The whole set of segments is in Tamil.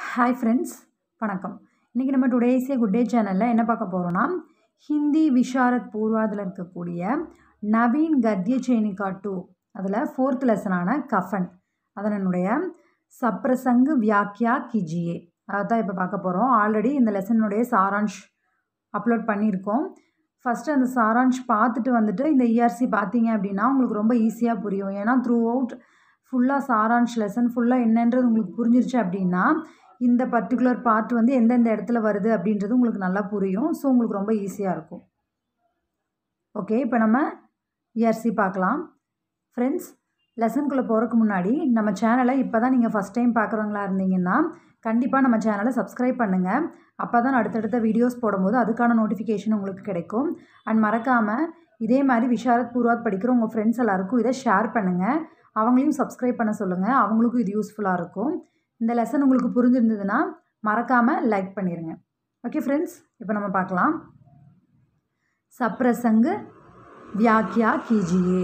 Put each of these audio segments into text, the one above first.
ஹாய் ஃப்ரெண்ட்ஸ் வணக்கம் இன்றைக்கி நம்ம டுடேஸே குட் டே சேனலில் என்ன பார்க்க போகிறோன்னா ஹிந்தி விஷாரத் பூர்வாதில் இருக்கக்கூடிய நவீன் கத்ய சேனிகா டூ அதில் ஃபோர்த் லெசனான கஃபன் அதனுடைய சப்ரசங்கு வியாக்கியா கிஜியே அதை தான் இப்போ பார்க்க போகிறோம் ஆல்ரெடி இந்த லெசனுடைய சாரான்ஷ் அப்லோட் பண்ணியிருக்கோம் ஃபஸ்ட்டு அந்த சாரான்ஷ் பார்த்துட்டு வந்துட்டு இந்த இஆர்சி பார்த்தீங்க அப்படின்னா உங்களுக்கு ரொம்ப ஈஸியாக புரியும் ஏன்னா த்ரூ அவுட் ஃபுல்லாக சாரான்ஷ் லெசன் ஃபுல்லாக என்னன்றது உங்களுக்கு புரிஞ்சிருச்சு அப்படின்னா இந்த பர்டிகுலர் பார்ட் வந்து எந்தெந்த இடத்துல வருது அப்படின்றது உங்களுக்கு நல்லா புரியும் ஸோ உங்களுக்கு ரொம்ப ஈஸியாக இருக்கும் ஓகே இப்போ நம்ம இஆர்சி பார்க்கலாம் ஃப்ரெண்ட்ஸ் லெசனுக்குள்ளே போகிறதுக்கு முன்னாடி நம்ம சேனலை இப்போ தான் நீங்கள் ஃபஸ்ட் டைம் பார்க்குறவங்களா இருந்தீங்கன்னா கண்டிப்பாக நம்ம சேனலை சப்ஸ்கிரைப் பண்ணுங்கள் அப்போ தான் அடுத்தடுத்த வீடியோஸ் போடும்போது அதுக்கான நோட்டிஃபிகேஷன் உங்களுக்கு கிடைக்கும் அண்ட் மறக்காமல் இதே மாதிரி விஷாரத் பூர்வாத் படிக்கிற உங்கள் ஃப்ரெண்ட்ஸ் எல்லாருக்கும் இதை ஷேர் பண்ணுங்கள் அவங்களையும் சப்ஸ்கிரைப் பண்ண சொல்லுங்கள் அவங்களுக்கும் இது யூஸ்ஃபுல்லாக இருக்கும் இந்த லெசன் உங்களுக்கு புரிஞ்சிருந்ததுன்னா மறக்காமல் லைக் பண்ணிடுங்க ஓகே ஃப்ரெண்ட்ஸ் இப்போ நம்ம பார்க்கலாம் सप्रसंग व्याख्या कीजिए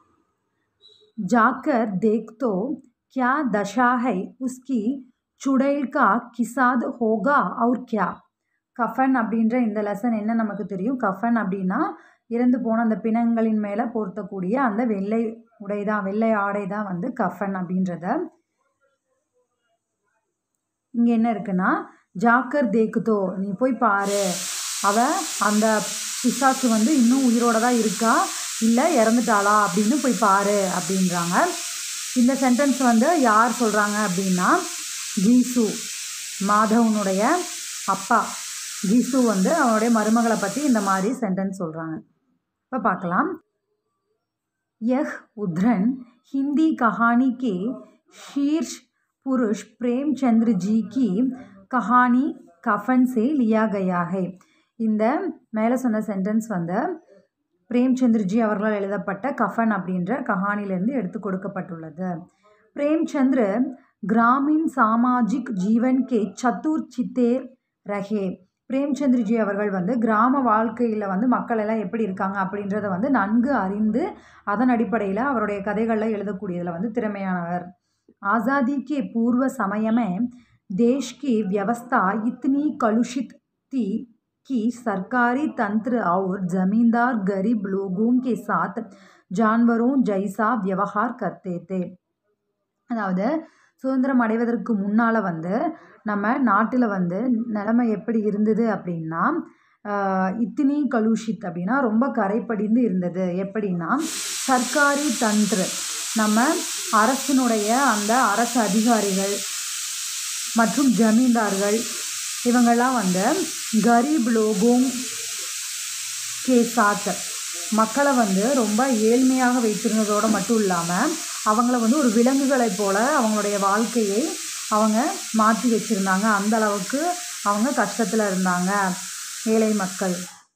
जाकर देख तो क्या दशा है उसकी चुड़ैल का किसाद होगा और क्या கஃபன் அப்படின்ற இந்த லெசன் என்ன நமக்கு தெரியும் கஃபன் அப்படின்னா இறந்து போன அந்த பிணங்களின் மேலே பொருத்தக்கூடிய அந்த வெள்ளை உடை தான் வெள்ளை ஆடை தான் வந்து கஃபன் அப்படின்றத இங்கே என்ன இருக்குன்னா ஜாக்கர் தேக்குதோ நீ போய் பாரு அவ அந்த பிசாசு வந்து இன்னும் உயிரோட தான் இருக்கா இல்லை இறந்துட்டாளா அப்படின்னு போய் பாரு அப்படின்றாங்க இந்த சென்டென்ஸ் வந்து யார் சொல்கிறாங்க அப்படின்னா கீசு மாதவனுடைய அப்பா கீசு வந்து அவனுடைய மருமகளை பற்றி இந்த மாதிரி சென்டென்ஸ் சொல்கிறாங்க இப்போ பார்க்கலாம் यह उद्धरण हिंदी कहानी के शीर्ष पुरुष प्रेमचंद्र जी की कहानी कफन से लिया गया है இந்த மேலே சொன்ன சென்டென்ஸ் வந்து பிரேம்சந்திரஜி அவர்களால் எழுதப்பட்ட கஃபன் அப்படின்ற கஹானிலிருந்து எடுத்து கொடுக்கப்பட்டுள்ளது பிரேம்சந்திர கிராமின் சாமாஜிக் ஜீவன் கே சத்துர் சித்தே ரஹே பிரேம்சந்திரஜி அவர்கள் வந்து கிராம வாழ்க்கையில் வந்து மக்கள் எல்லாம் எப்படி இருக்காங்க அப்படின்றத வந்து நன்கு அறிந்து அதன் அடிப்படையில் அவருடைய கதைகளில் எழுதக்கூடியதில் வந்து திறமையானவர் आज़ादी के पूर्व समय में देश की व्यवस्था इतनी कलुषित थी कि सरकारी तंत्र और जमींदार गरीब लोगों के साथ जानवरों जैसा व्यवहार करते थे அதாவது சுதந்திரம் அடைவதற்கு முன்னால் வந்து நம்ம நாட்டில் வந்து நிலைமை எப்படி இருந்தது அப்படின்னா இத்தினி கலுஷித் அப்படின்னா ரொம்ப கரைப்படிந்து இருந்தது எப்படின்னா சர்க்காரி தந்திர நம்ம அரசினுடைய அந்த அரசு அதிகாரிகள் மற்றும் ஜமீன்தார்கள் இவங்கெல்லாம் வந்து கரீப் லோகோங் கே சாத் மக்களை வந்து ரொம்ப ஏழ்மையாக வைத்திருந்ததோடு மட்டும் இல்லாமல் அவங்கள வந்து ஒரு விலங்குகளைப் போல் அவங்களுடைய வாழ்க்கையை அவங்க மாற்றி வச்சுருந்தாங்க அந்த அளவுக்கு அவங்க கஷ்டத்தில் இருந்தாங்க ஏழை மக்கள்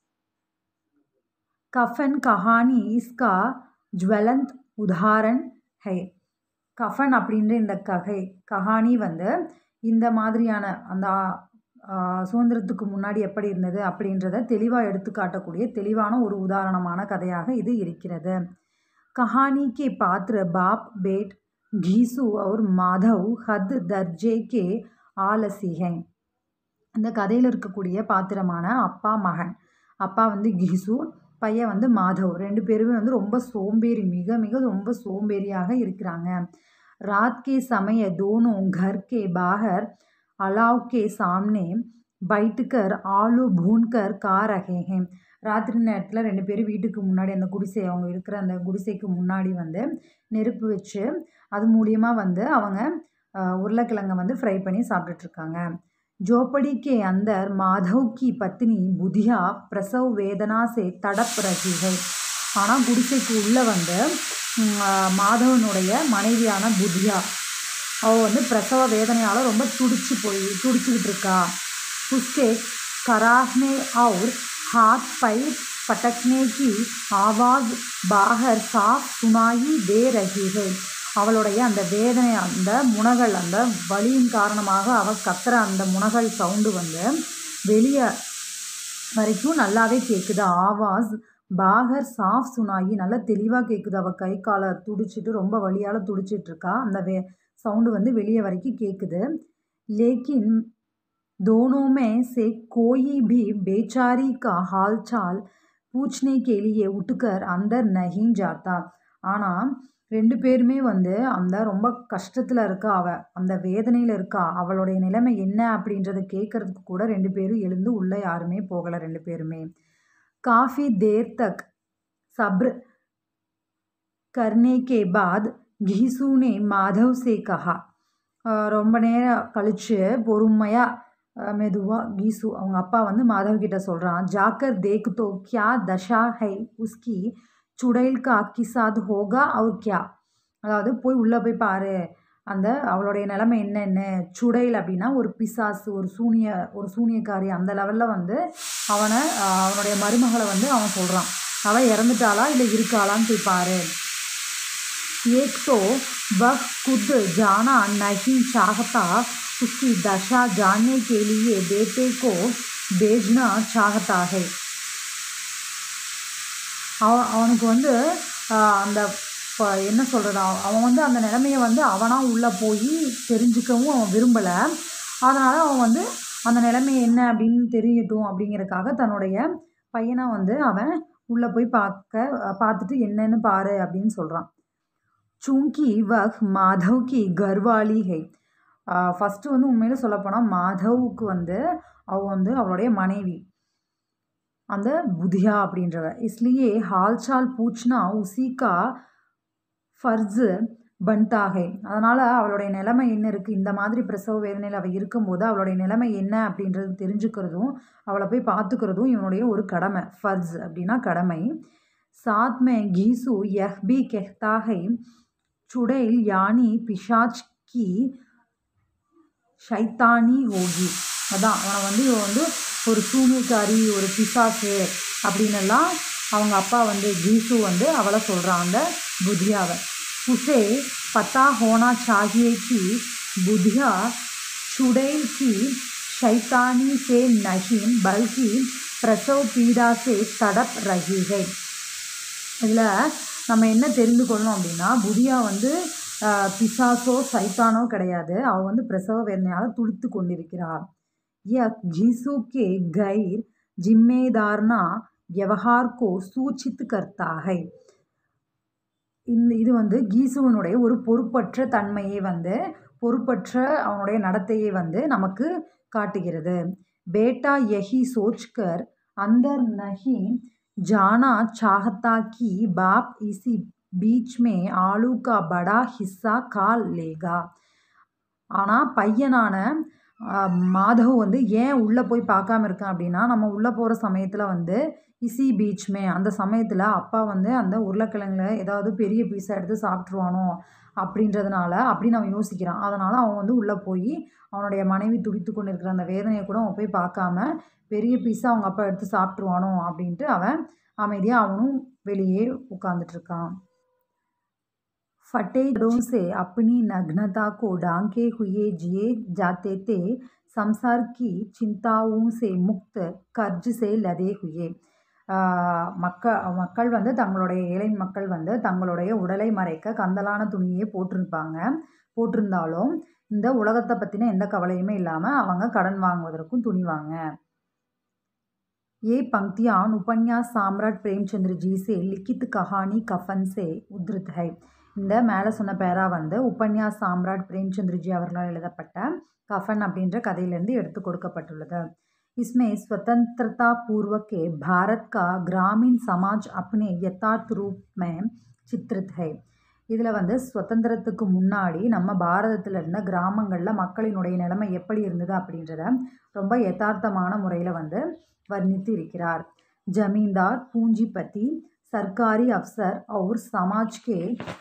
கஃபன் கஹானி இஸ்கா ஜுவலந்த் உதாரண் ஹை கஃபன் அப்படின்ற இந்த ககை கஹானி வந்து இந்த மாதிரியான அந்த சுதந்திரத்துக்கு முன்னாடி எப்படி இருந்தது அப்படின்றத தெளிவாக எடுத்து காட்டக்கூடிய தெளிவான ஒரு உதாரணமான கதையாக இது இருக்கிறது कहानी के पात्र बाप बेट घीसू और माधव हद दर्जे के ஆலசி हैं இந்த கதையில் இருக்கக்கூடிய பாத்திரமான அப்பா மகன் அப்பா வந்து கீசு பையன் வந்து மாதவ் ரெண்டு பேருமே வந்து ரொம்ப சோம்பேறி மிக மிக ரொம்ப சோம்பேறியாக இருக்கிறாங்க रात के समय दोनों घर के बाहर अलाव के सामने बैठकर आलू भून कर खा रहे हैं ராத்திரி நேரத்தில் ரெண்டு பேரும் வீட்டுக்கு முன்னாடி அந்த குடிசை அவங்க இருக்கிற அந்த குடிசைக்கு முன்னாடி வந்து நெருப்பு வச்சு அது மூலியமாக வந்து அவங்க உருளைக்கிழங்கை வந்து ஃப்ரை பண்ணி சாப்பிட்டுட்ருக்காங்க ஜோப்படி கே அந்தர் மாதவ் கி பத்னி புதியா பிரசவ் வேதனா சே தடப் ரகிகை ஆனால் குடிசைக்கு உள்ளே வந்து மாதவனுடைய மனைவியான புதியா அவள் வந்து பிரசவ வேதனையால் ரொம்ப துடிச்சு போய் துடிச்சுக்கிட்டு இருக்கா உஸ்கே कराहने और हाथ पैर पटकने की आवाज़ बाहर साफ सुनाई दे रही है அவளுடைய அந்த வேதனை அந்த முனகள் அந்த வலியின் காரணமாக அவள் கத்துற அந்த முனகள் சவுண்டு வந்து வெளியே வரைக்கும் நல்லாவே கேட்குது ஆவாஸ் பாகர் சாஃப் சுனாகி நல்லா தெளிவாக கேட்குது அவள் கை காலை துடிச்சிட்டு ரொம்ப வலியால் துடிச்சிட்ருக்கா அந்த வே சவுண்டு வந்து வெளியே வரைக்கும் கேட்குது लेकिन दोनों में से कोई भी बेचारी का हालचाल पूछने के लिए उठकर अंदर नहीं जाता ஆனால் ரெண்டு பேருமே வந்து அந்த ரொம்ப கஷ்டத்தில் இருக்கா அவ அந்த வேதனையில் இருக்கா அவளுடைய நிலைமை என்ன அப்படின்றத கேட்கறதுக்கு கூட ரெண்டு பேரும் எழுந்து உள்ளே யாருமே போகலை ரெண்டு பேருமே काफ़ी देर तक सब्र करने के बाद घीसू ने माधव से कहा அஹ் ரொம்ப நேரம் கழிச்சு பொறுமையாக மெதுவாக கீசு அவங்க அப்பா வந்து மாதவ் கிட்ட சொல்கிறான் ஜாக்கர் தேக் தோ கியா தஷா ஹை உஸ்கி சுடைல் கா கிசாத் ஹோகா அவர் கியா அதாவது போய் உள்ளே போய் பாரு அந்த அவளுடைய நிலைமை என்னென்ன சுடைல் அப்படின்னா ஒரு பிசாசு ஒரு சூனிய ஒரு சூனியக்காரி அந்த லெவலில் வந்து அவனை ஆஹ் அவனுடைய மருமகளை வந்து அவன் சொல்கிறான் அவள் இறந்துட்டாளா இல்லை இருக்காளான்னு போய் பாரு एक तो वह खुद जाना नहीं चाहता उसकी दशा जानने के लिए बेटे को भेजना चाहता है அவன் அவனுக்கு வந்து ஆஹ், அந்த இப்போ என்ன சொல்கிறது அவன் வந்து அந்த நிலைமையை வந்து அவனாக உள்ளே போய் தெரிஞ்சுக்கவும் அவன் விரும்பலை அதனால் அவன் வந்து அந்த நிலைமை என்ன அப்படின்னு தெரியட்டும் அப்படிங்கிறதுக்காக தன்னுடைய பையனை வந்து அவன் உள்ளே போய் பார்க்க பார்த்துட்டு என்னன்னு பாரு அப்படின்னு சொல்கிறான் चूंकि वह माधव की घरवाली है ஃபஸ்ட்டு வந்து உண்மையில சொல்லப்போனால் மாதவுக்கு வந்து அவ வந்து அவளுடைய மனைவி அந்த புதியா அப்படின்றவ इसलिए हालचाल पूछना उसी का ஃபர்ஸு பன்டாகை அதனால் அவளுடைய நிலைமை என்ன இருக்குது இந்த மாதிரி பிரசவ வேதனையில் அவள் இருக்கும்போது அவளுடைய நிலைமை என்ன அப்படின்றது தெரிஞ்சுக்கிறதும் அவளை போய் பார்த்துக்கிறதும் இவனுடைய ஒரு கடமை ஃபர்ஸ் அப்படின்னா கடமை साथ में घीसू यह भी कहता है चुड़ैल यानी पिशाच की ஷைத்தானி ஹோகி அதான் அவனை வந்து இவன் வந்து ஒரு சூனியக்காரி ஒரு பிசாசு அப்படின்னெல்லாம் அவங்க அப்பா வந்து கீசு வந்து அவளை சொல்கிறான் அந்த புதியாவை உசே பத்தா ஹோனா சாகியே கி புதியா चुड़ैल की शैतानी से नहीं बल्कि प्रसव पीड़ा से तड़प रही है இதில் நம்ம என்ன தெரிந்து கொள்ளணும் அப்படின்னா புதியா வந்து ஆஹ், பிசாசோ சைத்தானோ கிடையாது அவள் வந்து பிரசவ வேதனையால் துடித்து கொண்டிருக்கிறார் यह घीसू के गैर जिम्मेदारना व्यवहार को सूचित करता है இந்த இது வந்து கீசுவனுடைய ஒரு பொறுப்பற்ற தன்மையை வந்து பொறுப்பற்ற அவனுடைய நடத்தையை வந்து நமக்கு காட்டுகிறது பேட்டா यही सोचकर अंदर नहीं जाना चाहता कि बाप इसी बीच में आलू का बड़ा हिस्सा खा लेगा ஆனால் பையனான ஆஹ், மாதவ் வந்து ஏன் உள்ளே போய் பார்க்காம இருக்கான் அப்படின்னா நம்ம உள்ளே போகிற சமயத்தில் வந்து இசி பீச்மே அந்த சமயத்தில் அப்பா வந்து அந்த உருளைக்கிழங்குல ஏதாவது பெரிய பீஸாக எடுத்து சாப்பிட்ருவானோ அப்படின்றதுனால அப்படின்னு அவன் யோசிக்கிறான் அதனால் அவன் வந்து உள்ளே போய் அவனுடைய மனைவி துடித்து கொண்டு இருக்கிற அந்த வேதனையை கூட அவன் போய் பார்க்காம பெரிய பீஸாக அவங்க அப்பா எடுத்து சாப்பிட்ருவானோ அப்படின்ட்டு அவன் அமைதியாக அவனும் வெளியே உட்காந்துட்டு இருக்கான் फटे जड़ों से अपनी नग्नता को ढांके हुए जिए जाते थे संसार की चिंताओं से मुक्त कर्ज से लदे हुए ஆஹ் மக்க மக்கள் வந்து தங்களுடைய ஏழை மக்கள் வந்து தங்களுடைய உடலை மறைக்க கந்தலான துணியே போட்டிருப்பாங்க போட்டிருந்தாலும் இந்த உலகத்தை பற்றின எந்த கவலையுமே இல்லாமல் அவங்க கடன் வாங்குவதற்கும் துணிவாங்க ये पंक्तियाँ उपन्यास सम्राट प्रेमचंद्र जी से लिखित कहानी कफन से उद्धृत है இந்த மேலே சொன்ன பேரா வந்து உபன்யாஸ் சாம்ராட் பிரேம்சந்திரஜி அவர்களால் எழுதப்பட்ட கஃபன் அப்படின்ற கதையிலிருந்து எடுத்து கொடுக்கப்பட்டுள்ளது इसमें स्वतंत्रता पूर्व के भारत का ग्रामीण समाज अपने यथार्थ रूप में चित्रित है இதில் வந்து சுதந்திரத்துக்கு முன்னாடி நம்ம பாரதத்தில் இருந்த கிராமங்களில் மக்களினுடைய நிலைமை எப்படி இருந்தது அப்படின்றத ரொம்ப யதார்த்தமான முறையில் வந்து வர்ணித்து இருக்கிறார் जमींदार पूंजीपति सरकारी अफसर और समाज के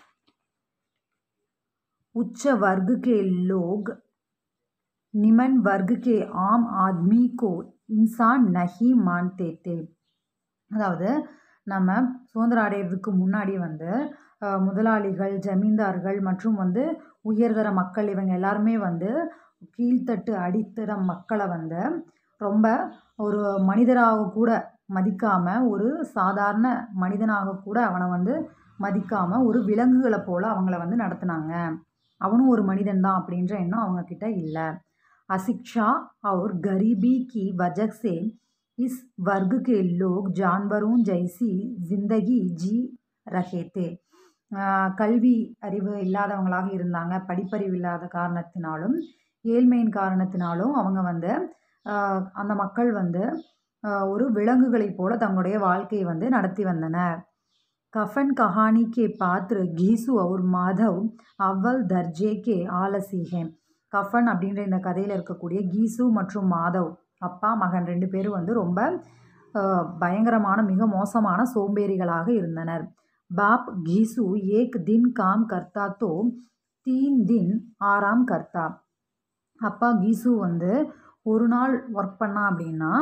उच्च वर्ग के लोग निम्न वर्ग के आम आदमी को इंसान नहीं मानते थे அதாவது நம்ம சுதந்திரம் அடையிறதுக்கு முன்னாடி வந்து அஹ், முதலாளிகள் ஜமீன்தார்கள் மற்றும் வந்து உயர்தர மக்கள் இவங்க எல்லாருமே வந்து கீழ்த்தட்டு அடித்தர மக்களை வந்து ரொம்ப ஒரு மனிதராக கூட மதிக்காமல் ஒரு சாதாரண மனிதனாக கூட அவனை வந்து மதிக்காமல் ஒரு விலங்குகளை போல் அவங்கள வந்து நடத்துனாங்க அவனும் ஒரு மனிதன் தான் அப்படின்ற எண்ணம் அவங்கக்கிட்ட இல்லை अशिक्षा और गरीबी की वजह से इस वर्ग के लोग जानवरों जैसी जिंदगी जी रहे थे ஆஹ் கல்வி அறிவு இல்லாதவங்களாக இருந்தாங்க படிப்பறிவு இல்லாத காரணத்தினாலும் ஏழ்மையின் காரணத்தினாலும் அவங்க வந்து ஆஹ் அந்த மக்கள் வந்து ஆஹ் ஒரு விலங்குகளைப் போல தங்களுடைய வாழ்க்கையை வந்து நடத்தி வந்தனர் கஃபன் கஹானி கே பாத்ர கீசு और மாதவ் அவ்வல் தர்ஜே கே ஆலசி ஹே கஃபன் அப்படின்ற இந்த கதையில் இருக்கக்கூடிய கீசு மற்றும் மாதவ் அப்பா மகன் ரெண்டு பேரும் வந்து ரொம்ப ஆஹ், பயங்கரமான மிக மோசமான சோம்பேறிகளாக இருந்தனர் பாப் கீசு ஏக் தின் காம் கர்த்தா தோ தீன் தின் ஆராம் கர்த்தா அப்பா கீசு வந்து ஒரு நாள் ஒர்க் பண்ணான் அப்படின்னா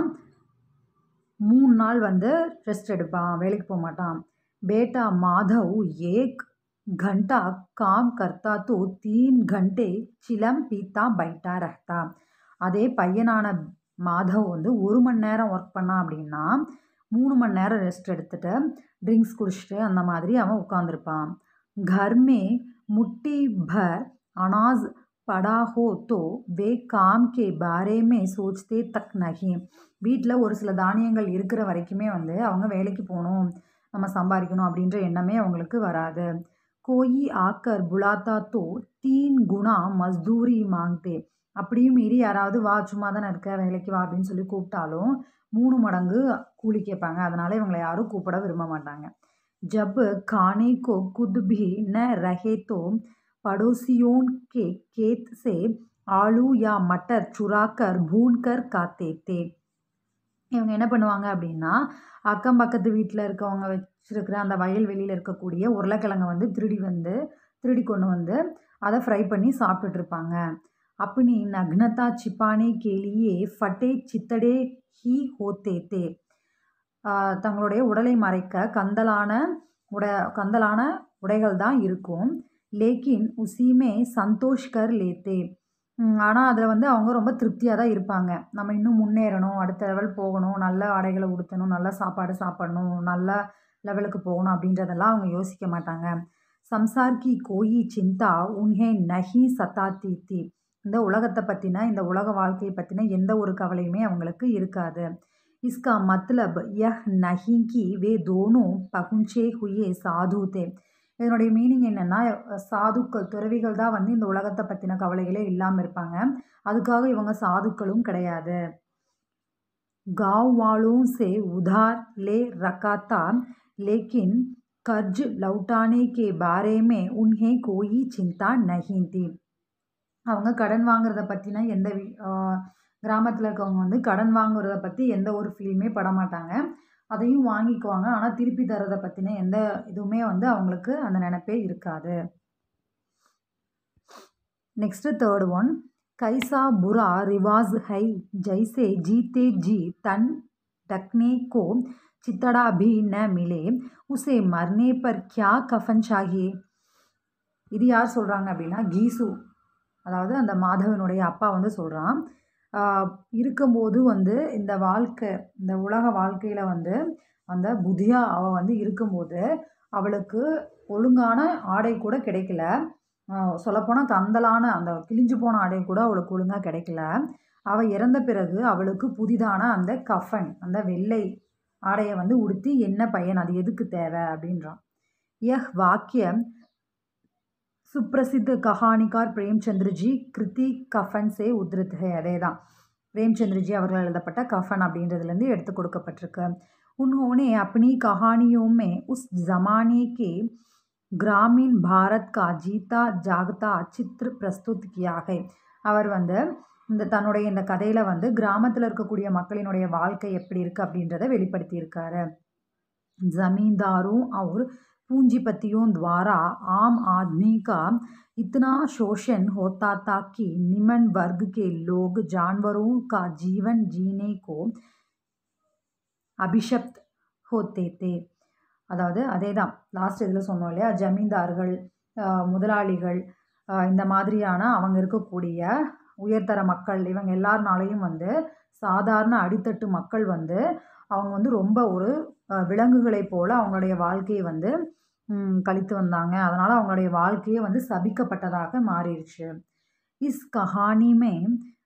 மூணு நாள் வந்து ரெஸ்ட் எடுப்பான் வேலைக்கு போக மாட்டான் பேட்டா மாதவ் ஏக் घंटा काम करता तो तीन घंटे चिलम पीता बैठा रहता அதே பையனான மாதவ் வந்து ஒரு மணி நேரம் ஒர்க் பண்ணான் அப்படின்னா மூணு மணி நேரம் ரெஸ்ட் எடுத்துட்டு ட்ரிங்க்ஸ் குடிச்சிட்டு அந்த மாதிரி அவன் உட்காந்துருப்பான் घर में मुट्ठी भर अनाज पड़ा हो तो वे काम के बारे में सोचते तक नहीं வீட்டில் ஒரு சில தானியங்கள் இருக்கிற வரைக்குமே வந்து அவங்க வேலைக்கு போகணும் நம்ம சம்பாதிக்கணும் அப்படின்ற எண்ணமே அவங்களுக்கு வராது கோயி ஆக்கர் புலாத்தா தோ தீன் குணா மஸ்தூரி மாங்தே அப்படியும் மீறி யாராவது வா சும்மா தானே இருக்க வேலைக்கு வா அப்படின்னு சொல்லி கூப்பிட்டாலும் மூணு மடங்கு கூலி கேட்பாங்க அதனால இவங்களை யாரும் கூப்பிட விரும்ப மாட்டாங்க जब खाने को खुद भी न रहे तो पड़ोसियों के खेत से आलू या मटर चुराकर भून कर खाते थे இவங்க என்ன பண்ணுவாங்க அப்படின்னா அக்கம் பக்கத்து வீட்டில் இருக்கவங்க வச்சிருக்கிற அந்த வயல்வெளியில் இருக்கக்கூடிய உருளைக்கிழங்கை வந்து திருடி வந்து திருடி கொண்டு வந்து அதை ஃப்ரை பண்ணி சாப்பிட்டுட்டு இருப்பாங்க अपनी नग्नता छिपाने के लिए फटे चितड़े ही होते थे ஆஹ் தங்களுடைய உடலை மறைக்க கந்தலான உட கந்தலான உடைகள் தான் இருக்கும் லேக்கின் உசிமே சந்தோஷ் கர் லேத்தே ஆனால் அதில் வந்து அவங்க ரொம்ப திருப்தியாக தான் இருப்பாங்க நம்ம இன்னும் முன்னேறணும் அடுத்த லெவல் போகணும் நல்ல ஆடைகளை உடுத்தணும் நல்ல சாப்பாடு சாப்பிடணும் நல்ல லெவலுக்கு போகணும் அப்படின்றதெல்லாம் அவங்க யோசிக்க மாட்டாங்க சம்சார் கி கோயி சிந்தா உன்ஹே நஹி சத்தாத்தி தி இந்த உலகத்தை பற்றின இந்த உலக வாழ்க்கையை பற்றின எந்த ஒரு கவலையுமே அவங்களுக்கு இருக்காது इसका मतलब यह नहीं कि वे दोनों पहुँचे हुए साधु थे இதனுடைய மீனிங் என்னென்னா சாதுக்கள் துறவிகள் தான் வந்து இந்த உலகத்தை பற்றின கவலைகளே இல்லாமல் இருப்பாங்க அதுக்காக இவங்க சாதுக்களும் கிடையாது गांव वालों से उधार ले रखा था लेकिन कर्ज लौटाने के बारे में उन्हें कोई चिंता नहीं थी அவங்க கடன் வாங்குறத பற்றின எந்த கிராமத்தில் இருக்கவங்க வந்து கடன் வாங்குறத பற்றி எந்த ஒரு ஃபீலுமே பட மாட்டாங்க அதையும் வாங்கிக்குவாங்க ஆனால் திருப்பி தரதை பற்றின எந்த இதுவுமே வந்து அவங்களுக்கு அந்த நினைப்பே இருக்காது नेक्स्ट थर्ड वन कैसा बुरा रिवाज है जैसे जीते जी तन ढकने को चितड़ा भी न मिले उसे मरने पर क्या कफन चाहिए இது யார் சொல்கிறாங்க அப்படின்னா கீசு அதாவது அந்த மாதவனுடைய அப்பா வந்து சொல்கிறான் இருக்கும்போது வந்து இந்த வாழ்க்கை இந்த உலக வாழ்க்கையில் வந்து அந்த புதியா அவள் வந்து இருக்கும்போது அவளுக்கு ஒழுங்கான ஆடை கூட கிடைக்கல சொல்லப்போனால் கந்தலான அந்த கிழிஞ்சு போன ஆடை கூட அவளுக்கு ஒழுங்காக கிடைக்கல அவள் இறந்த பிறகு அவளுக்கு புதிதான அந்த கஃபன் அந்த வெள்ளை ஆடையை வந்து உடுத்தி என்ன பையன் அது எதுக்கு தேவை அப்படின்றான் யஹ் வாக்கியம் சுப்ரசித்த கஹானிகார் பிரேம்சந்திரஜி கிருதி கஃபன் சே உத்ருத் ஹே அதே தான் பிரேம்சந்திரஜி அவர்கள் எழுதப்பட்ட கஃபன் அப்படின்றதுலேருந்து எடுத்து கொடுக்கப்பட்டிருக்கு उन्होंने अपनी कहानियों में उस ज़माने के ग्रामीण भारत का जीता जागता चित्र प्रस्तुत किया है அவர் வந்து இந்த தன்னுடைய இந்த கதையில் வந்து கிராமத்தில் இருக்கக்கூடிய மக்களினுடைய வாழ்க்கை எப்படி இருக்குது அப்படின்றத வெளிப்படுத்தியிருக்காரு जमींदारों और पूंजीपतियों द्वारा आम आदमी का इतना शोषण होता था कि निम्न वर्ग के लोग जानवरों का जीवन जीने को அபிஷப்த் ஹோத்தே தே அதாவது அதே தான் லாஸ்ட் இதில் சொன்னோம் இல்லையா ஜமீன்தார்கள் முதலாளிகள் இந்த மாதிரியான அவங்க இருக்கக்கூடிய உயர்தர மக்கள் இவங்க எல்லாருனாலையும் வந்து சாதாரண அடித்தட்டு மக்கள் வந்து அவங்க வந்து ரொம்ப ஒரு விலங்குகளைப் போல் அவங்களுடைய வாழ்க்கையை வந்து கழித்து வந்தாங்க அதனால் அவங்களுடைய வாழ்க்கையே வந்து சபிக்கப்பட்டதாக மாறிடுச்சு இஸ் கஹானி மே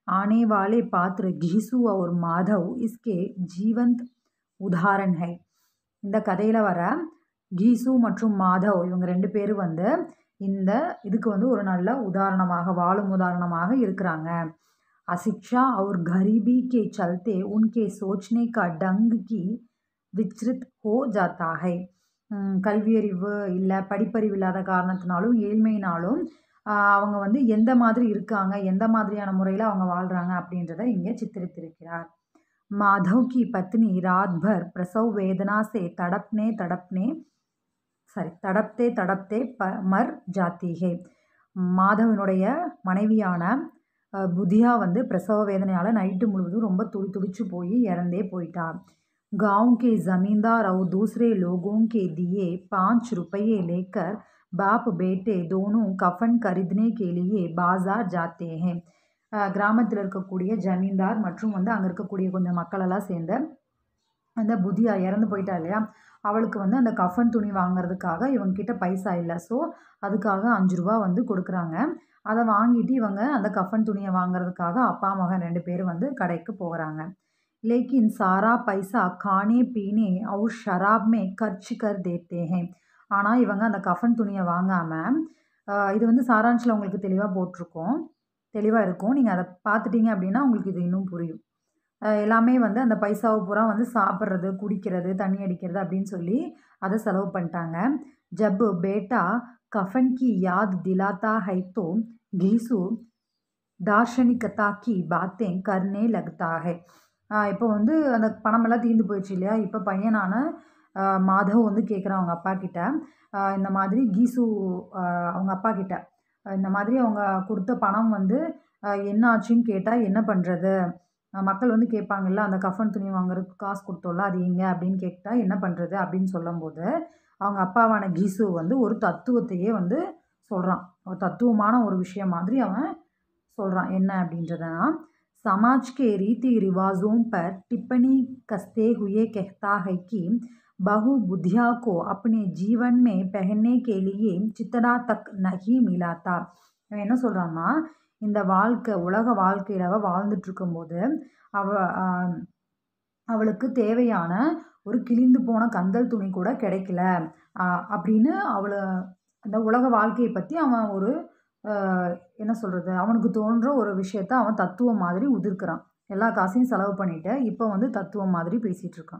आने वाले पात्र घीसु और माधव इसके जीवंत உதாரண் ஹை இந்த கதையில் வர கீசு மற்றும் மாதவ் இவங்க ரெண்டு பேரும் வந்து இந்த இதுக்கு வந்து ஒரு நல்ல உதாரணமாக வாழும் உதாரணமாக இருக்கிறாங்க अशिक्षा और गरीबी के चलते उनके सोचने का ढंग की विचृत हो जाता है உம், கல்வியறிவு இல்லை படிப்பறிவு இல்லாத காரணத்தினாலும் ஏழ்மையினாலும் ஆஹ், அவங்க வந்து எந்த மாதிரி இருக்காங்க எந்த மாதிரியான முறையில் அவங்க வாழ்கிறாங்க அப்படின்றத இங்கே சித்தரித்திருக்கிறார் माधव की पत्नी रात भर प्रसव वेदना से तड़पने तड़पने சாரி தடப்தே தடப்தே ப மர் ஜாத்தி ஹே மாதவனுடைய மனைவியான அஹ், புதியா வந்து பிரசவ வேதனையால் நைட்டு முழுவதும் ரொம்ப துடி துடிச்சு போய் இறந்தே போயிட்டா गांव के जमींदार और दूसरे लोगों के दिए पाँच रुपये लेकर बाप बेटे दोनों कफन खरीदने के लिए बाजार जाते हैं அஹ், கிராமத்தில் இருக்கக்கூடிய ஜமீன்தார் மற்றும் வந்து அங்கே இருக்கக்கூடிய கொஞ்சம் மக்களெல்லாம் சேர்ந்து அந்த புதியா இறந்து போயிட்டா இல்லையா அவளுக்கு வந்து அந்த கஃன் துணி வாங்குறதுக்காக இவங்க கிட்ட பைசா இல்லை ஸோ அதுக்காக அஞ்சு ரூபா வந்து கொடுக்குறாங்க அதை வாங்கிட்டு இவங்க அந்த கஃன் துணியை வாங்குறதுக்காக அப்பா மகன் ரெண்டு பேரும் வந்து கடைக்கு போகிறாங்க लेकिन सारा पैसा खाने पीने और शराब में खर्च कर देते हैं ஆனால் இவங்க அந்த கஃன் துணியை வாங்காமல் இது வந்து சாராஞ்சில் உங்களுக்கு தெளிவாக போட்டிருக்கோம் தெளிவாக இருக்கும் நீங்கள் அதை பார்த்துட்டீங்க அப்படின்னா உங்களுக்கு இது இன்னும் புரியும் அஹ் எல்லாமே வந்து அந்த பைசாவை பூரா வந்து சாப்பிட்றது குடிக்கிறது தண்ணி அடிக்கிறது அப்படின்னு சொல்லி அதை செலவு பண்ணிட்டாங்க ஜப் பேட்டா கஃன் கி யாத் திலாத்தா है तो घीसू தார்ஷனிகதா கி பாத்தேன் கர்னே லக்தா है இப்போ வந்து அந்த பணமெல்லாம் தீர்ந்து போயிடுச்சு இல்லையா இப்போ பையனான ஆஹ் மாதவ் வந்து கேட்குறான் அவங்க அப்பா கிட்ட ஆஹ் இந்த மாதிரி கீசு ஆஹ் அவங்க அப்பா கிட்ட ஆஹ் இந்த மாதிரி அவங்க கொடுத்த பணம் வந்து ஆஹ் என்ன ஆச்சுன்னு கேட்டால் என்ன பண்ணுறது மக்கள் வந்து கேட்பாங்கல்ல அந்த கஃன் துணி வாங்குறதுக்கு காசு கொடுத்தோம்ல அது எங்கே அப்படின்னு கேட்டால் என்ன பண்ணுறது அப்படின்னு சொல்லும்போது அவங்க அப்பாவான கீசு வந்து ஒரு தத்துவத்தையே வந்து சொல்கிறான் ஒரு தத்துவமான ஒரு விஷயம் மாதிரி அவன் சொல்கிறான் என்ன அப்படின்றதுனா समाज के रीति रिवाजों पर टिप्पणी कसते हुए कहता है कि बहु बुद्धिया को अपने जीवन में पहनने के लिए चितड़ा तक नहीं मिला था அவன் என்ன சொல்கிறான்னா இந்த வாழ்க்கை உலக வாழ்க்கையில் அவள் வாழ்ந்துட்டு இருக்கும்போது அவ ஆஹ், அவளுக்கு தேவையான ஒரு கிழிந்து போன கந்தல் துணி கூட கிடைக்கல ஆஹ், அப்படின்னு அவளை அந்த உலக வாழ்க்கையை பற்றி அவன் ஒரு ஆஹ், என்ன சொல்கிறது அவனுக்கு தோன்ற ஒரு விஷயத்த அவன் தத்துவம் மாதிரி உதிர்க்கிறான் எல்லா காசையும் செலவு பண்ணிட்டு இப்போ வந்து தத்துவம் மாதிரி பேசிகிட்டு இருக்கான்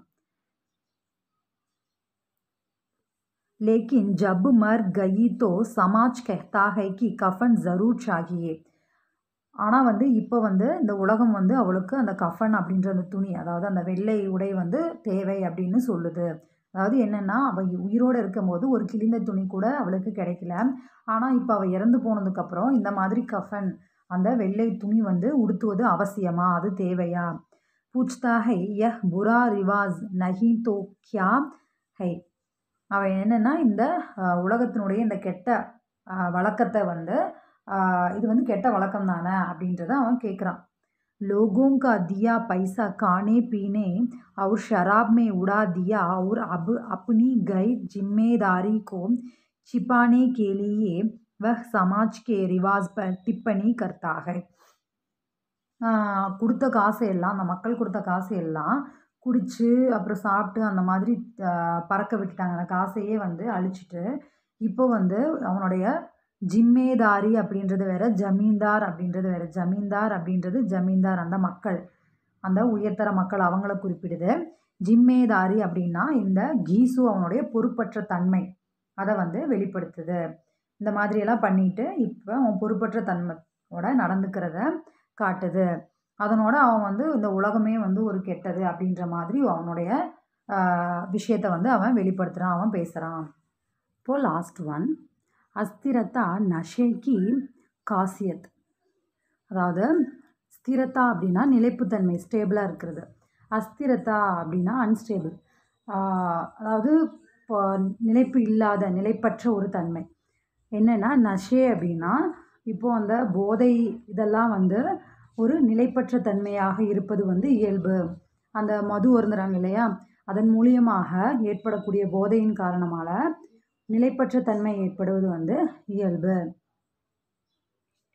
लेकिन जब मर गई तो समाज कहता है कि कफन ज़रूर चाहिए ஆனால் வந்து இப்போ வந்து இந்த உலகம் வந்து அவளுக்கு அந்த கஃன் அப்படின்ற அந்த துணி அதாவது அந்த வெள்ளை உடை வந்து தேவை அப்படின்னு சொல்லுது அதாவது என்னென்னா அவள் உயிரோடு இருக்கும்போது ஒரு கிழிந்த துணி கூட அவளுக்கு கிடைக்கல ஆனால் இப்போ அவள் இறந்து போனதுக்கப்புறம் இந்த மாதிரி கஃன் அந்த வெள்ளை துணி வந்து உடுத்துவது அவசியமா அது தேவையா பூச்தா ஹை யஹ் புரா ரிவாஸ் நஹி தோ கியா ஹை அவன் என்னென்னா இந்த அஹ், உலகத்தினுடைய இந்த கெட்ட அஹ், வழக்கத்தை வந்து அஹ், இது வந்து கெட்ட வழக்கம் தானே அப்படின்றத அவன் கேட்குறான் लोगों का दिया पैसा खाने पीने और शराब में उड़ा दिया और अब अपनी गैर जिम्मेदारी को छिपाने के लिए वह समाज के रिवाज पर टिप्पणी करता है ஆஹ் கொடுத்த காசு எல்லாம் அந்த மக்கள் கொடுத்த காசு எல்லாம் குடிச்சு அப்புறம் சாப்பிட்டு அந்த மாதிரி ஆஹ் பறக்க விட்டுட்டாங்க அந்த காசையே வந்து அழிச்சிட்டு இப்போ வந்து அவனுடைய ஜிம்மேதாரி அப்படின்றது வேற ஜமீன்தார் அப்படின்றது வேற ஜமீன்தார் அப்படின்றது ஜமீன்தார் அந்த மக்கள் அந்த உயர்தர மக்கள் அவங்கள குறிப்பிடுது ஜிம்மேதாரி அப்படின்னா இந்த கீசு அவனுடைய பொறுப்பற்ற தன்மை அதை வந்து வெளிப்படுத்துது இந்த மாதிரியெல்லாம் பண்ணிட்டு இப்போ அவன் பொறுப்பற்ற தன்மையோட நடந்துக்கிறத காட்டுது அதனோட அவன் வந்து இந்த உலகமே வந்து ஒரு கெட்டது அப்படின்ற மாதிரி அவனுடைய ஆஹ், விஷயத்தை வந்து அவன் வெளிப்படுத்துகிறான் அவன் பேசுகிறான் இப்போ லாஸ்ட் ஒன் அஸ்திரத்தா நஷேக்கி காசியத் அதாவது ஸ்திரத்தா அப்படின்னா நிலைப்புத்தன்மை ஸ்டேபிளாக இருக்கிறது அஸ்திரத்தா அப்படின்னா அன்ஸ்டேபிள் அதாவது இப்போ நிலைப்பு இல்லாத நிலைப்பற்ற ஒரு தன்மை என்னென்னா நஷே அப்படின்னா இப்போது அந்த போதை இதெல்லாம் வந்து ஒரு நிலைப்பற்ற தன்மையாக இருப்பது வந்து இயல்பு அந்த மது அருந்துறாங்க இல்லையா அதன் மூலியமாக ஏற்படக்கூடிய போதையின் காரணமாக நிலைப்பற்ற தன்மை ஏற்படுவது வந்து இயல்பு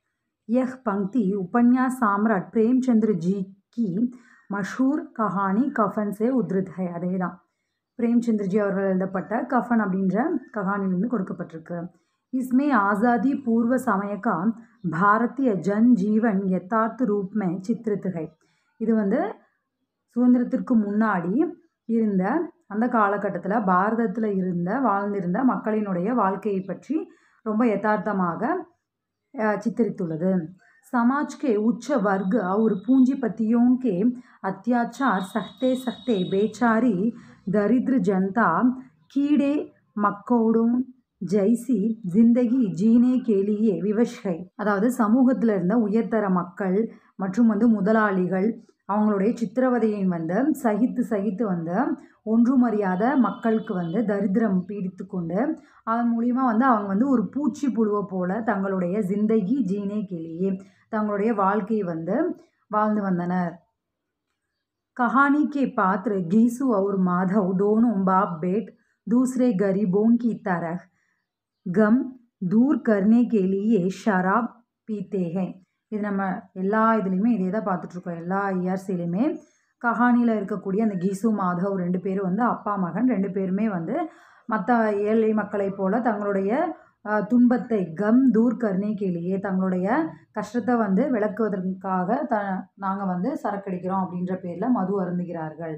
यह पंक्ति उपन्यास सम्राट प्रेमचंद्र जी की मशहूर कहानी कफन से उद्धृत है அதே தான் பிரேம்சந்திரஜி அவர்கள் எழுதப்பட்ட கஃபன் அப்படின்ற ககானிலிருந்து கொடுக்கப்பட்டிருக்கு इसमें आज़ादी पूर्व समय का भारतीय जन जीवन यथार्थ रूप में चित्रित है இது வந்து சுதந்திரத்திற்கு முன்னாடி இருந்த அந்த காலகட்டத்தில் பாரதத்தில் இருந்த வாழ்ந்திருந்த மக்களினுடைய வாழ்க்கையை பற்றி ரொம்ப யதார்த்தமாக अ, चित्रितुள்ளது समाज के उच्च वर्ग और पूंजीपतियों के अत्याचार सहते सहते बेचारी दरिद्र जनता कीड़े मकोड़ों ஜெய்சி ஜிந்தகி ஜீனே கேலியே விவஷை அதாவது சமூகத்தில் இருந்த உயர்தர மக்கள் மற்றும் வந்து முதலாளிகள் அவங்களுடைய சித்திரவதையை வந்து சகித்து சகித்து வந்து ஒன்றுமறியாத மக்களுக்கு வந்து தரித்திரம் பீடித்து கொண்டு அதன் மூலிமா வந்து அவங்க வந்து ஒரு பூச்சி புழுவை போல தங்களுடைய ஜிந்தகி ஜீனே கேலியே தங்களுடைய வாழ்க்கையை வந்து வாழ்ந்து வந்தனர் कहानी के पात्र गीसू और माधव दोनों बाप बेट दूसरे गरीबों की तरह गम दूर करने के लिए शराब पीते हैं இது நம்ம எல்லா இதுலேயுமே இதே தான் பார்த்துட்ருக்கோம் எல்லா இயர்ஸ்லையுமே கஹானியில் இருக்கக்கூடிய அந்த கீசு மாதவ் ரெண்டு பேரும் வந்து அப்பா மகன் ரெண்டு பேருமே வந்து மற்ற ஏழை மக்களைப் போல தங்களுடைய அஹ், துன்பத்தை கம் தூர் கர்னே கேலியே தங்களுடைய கஷ்டத்தை வந்து விளக்குவதற்காக த நாங்கள் வந்து சரக்கடிக்கிறோம் அப்படின்ற பேரில் மது அருந்துகிறார்கள்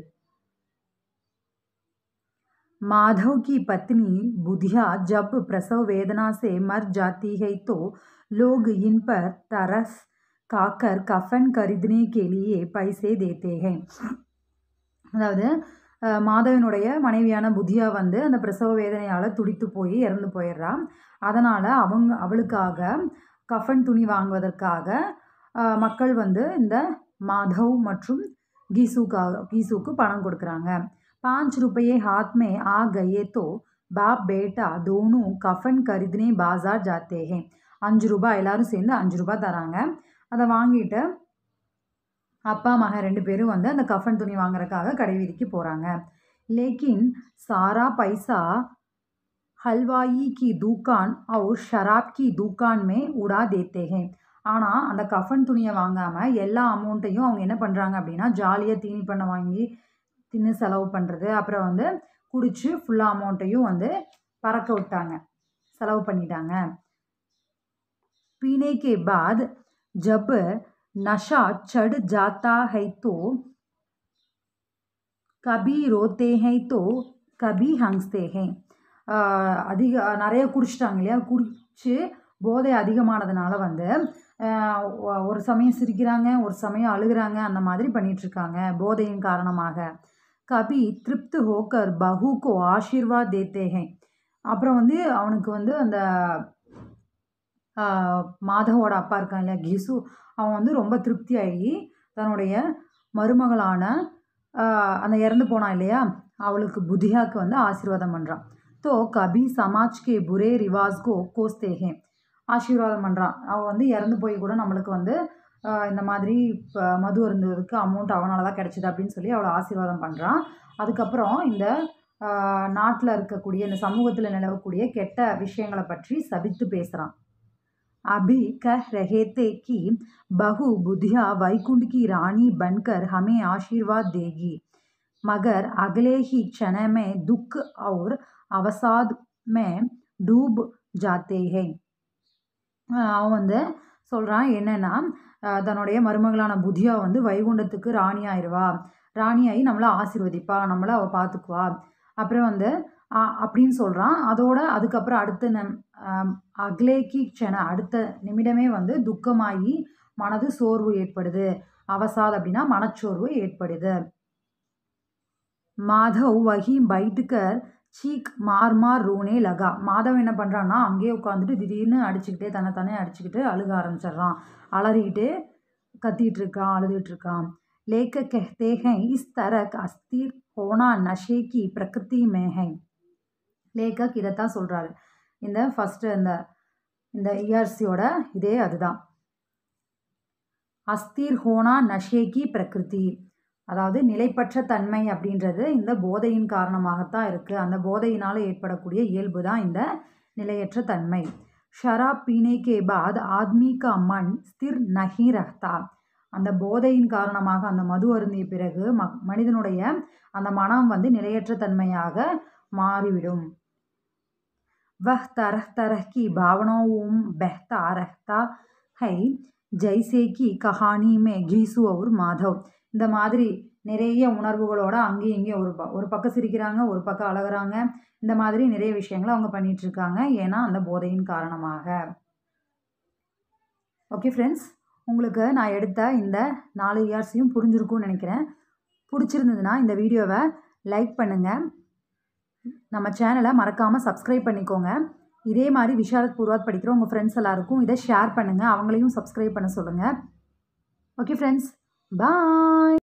माधव की पत्नी बुधिया जब प्रसव वेदना से मर जाती है तो लोग इन पर तरस खाकर कफन खरीदने के लिए पैसे देते हैं அதாவது அஹ், மாதவனுடைய மனைவியான புதியா வந்து அந்த பிரசவ வேதனையால் துடித்து போய் இறந்து போயிடுறான் அதனால் அவங்க அவளுக்காக கஃபன் துணி வாங்குவதற்காக அஹ், மக்கள் வந்து இந்த மாதவ் மற்றும் கீசுக்காக கீசுக்கு பணம் கொடுக்குறாங்க पाँच रुपये हाथ में आ गए तो बाप बेटा दोनों कफन खरीदने बाजार जाते हैं அஞ்சு ரூபாய் எல்லாரும் சேர்ந்து அஞ்சு ரூபாய் தராங்க அதை வாங்கிட்டு அப்பா மகன் ரெண்டு பேரும் வந்து அந்த கஃபன் துணி வாங்குறதுக்காக கடை வீதிக்கு போகிறாங்க லேக்கின் सारा पैसा हलवाई की दुकान और शराब की दुकान में उड़ा देते हैं ஆனால் அந்த கஃபன் துணியை வாங்காமல் எல்லா அமௌண்ட்டையும் அவங்க என்ன பண்ணுறாங்க அப்படின்னா ஜாலியாக தீனி பண்ண வாங்கி தின்னு செலவு பண்ணுறது அப்புறம் வந்து குடிச்சு ஃபுல்லாக அமௌண்ட்டையும் வந்து பறக்க விட்டாங்க செலவு பண்ணிட்டாங்க पीने के बाद जब नशा चढ़ जाता है तो कभी रोते हैं तो कभी हंसते हैं ஆஹ் அதிக நிறைய குடிச்சிட்டாங்க இல்லையா குடிச்சு போதை அதிகமானதுனால வந்து ஆஹ் ஒ- ஒரு சமயம் சிரிக்கிறாங்க ஒரு சமயம் அழுகுறாங்க அந்த மாதிரி பண்ணிட்டு இருக்காங்க போதையின் காரணமாக கபி திருப்த் ஹோக்கர் பஹுக்கோ ஆசீர்வாத் தேத்தே ஹே அப்புறம் வந்து அவனுக்கு வந்து அந்த ஆஹ் மாதவோட அப்பா இருக்கான் இல்லையா கீசு அவன் வந்து ரொம்ப திருப்தியாகி தன்னுடைய மருமகளான ஆஹ் அந்த இறந்து போனான் இல்லையா அவளுக்கு புதியாக்கு வந்து ஆசீர்வாதம் பண்ணுறான் तो कभी समाज के बुरे रिवाज को कोसते हैं ஆசீர்வாதம் பண்ணுறான் அவன் வந்து இறந்து போய் கூட நம்மளுக்கு வந்து ஆஹ் இந்த மாதிரி இப்போ மது இருந்ததுக்கு அமௌண்ட் அவனால தான் கிடைச்சிது அப்படின்னு சொல்லி அவளை ஆசீர்வாதம் பண்ணுறான் அதுக்கப்புறம் இந்த நாட்டில் இருக்கக்கூடிய இந்த சமூகத்தில் நிலவக்கூடிய கெட்ட விஷயங்களை பற்றி சபித்து பேசுகிறான் अभी कह रहे थे कि बहु बुधिया वैकुंठ की रानी बनकर हमें आशीर्वाद देगी मगर अगले ही क्षण में दुख और अवसाद में डूब जाते हैं ஆஹ் அவன் வந்து சொல்கிறான் என்னன்னா ஆஹ் தன்னுடைய மருமகளான புதியா வந்து வைகுண்டத்துக்கு ராணி ஆயிடுவா ராணியாகி நம்மளை ஆசீர்வதிப்பா நம்மளை அவள் பார்த்துக்குவா அப்புறம் வந்து ஆஹ் அப்படின்னு சொல்கிறான் அதோட அதுக்கப்புறம் அடுத்த நம் ஆம், அக்லேக்கி க்ஷண அடுத்த நிமிடமே வந்து துக்கமாகி மனது சோர்வு ஏற்படுது அவசாத் அப்படின்னா மனச்சோர்வு ஏற்படுது மாதவ் வஹி பைட்டுக்கர் சீக் மார் மார் ரோனே லகா மாதவ் என்ன பண்ணுறான்னா அங்கேயே உட்காந்துட்டு திடீர்னு அடிச்சுக்கிட்டே தன்னை தானே அடிச்சுக்கிட்டு அழுக ஆரம்பிச்சிடுறான் அலறிக்கிட்டு கத்திட்டு இருக்கான் அழுதுட்டு இருக்கான் लेखक कहते हैं इस तरह अस्थिर होना नशे की प्रकृति में है லேக்கக் இதைத்தான் சொல்கிறாரு இந்த ஃபஸ்ட்டு இந்த இந்த இயர்ஸியோட இதே அதுதான் அஸ்திர் ஹோனா நஷேகி பிரகிருதி அதாவது நிலைப்பற்ற தன்மை அப்படின்றது இந்த போதையின் காரணமாகத்தான் இருக்குது அந்த போதையினால் ஏற்படக்கூடிய இயல்பு தான் இந்த நிலையற்ற தன்மை शराब पीने के बाद आदमी का मन स्थिर नहीं रहता அந்த போதையின் காரணமாக அந்த மது அருந்திய பிறகு ம மனிதனுடைய அந்த மனம் வந்து நிலையற்ற தன்மையாக மாறிவிடும் वह तरह तरह की भावनाओं में बहता रहता है जैसे कि कहानी में घीसू और माधव இந்த மாதிரி நிறைய உணர்வுகளோட அங்கேயும் இங்கேயும் ஒரு ப ஒரு பக்கம் சிரிக்கிறாங்க ஒரு பக்கம் அழகுறாங்க இந்த மாதிரி நிறைய விஷயங்களை அவங்க பண்ணிட்டு இருக்காங்க ஏன்னா அந்த போதையின் காரணமாக ஓகே ஃப்ரெண்ட்ஸ் உங்களுக்கு நான் எடுத்த இந்த நாலு இயர்ஸையும் புரிஞ்சிருக்கும்னு நினைக்கிறேன் பிடிச்சிருந்ததுன்னா இந்த வீடியோவை லைக் பண்ணுங்கள் நம்ம சேனலை மறக்காமல் சப்ஸ்கிரைப் பண்ணிக்கோங்க இதே மாதிரி விஷாரத் பூர்வாத் படிக்கிற உங்கள் ஃப்ரெண்ட்ஸ் எல்லாருக்கும் இதை ஷேர் பண்ணுங்கள் அவங்களையும் சப்ஸ்கிரைப் பண்ண சொல்லுங்கள் ஓகே ஃப்ரெண்ட்ஸ் பாய்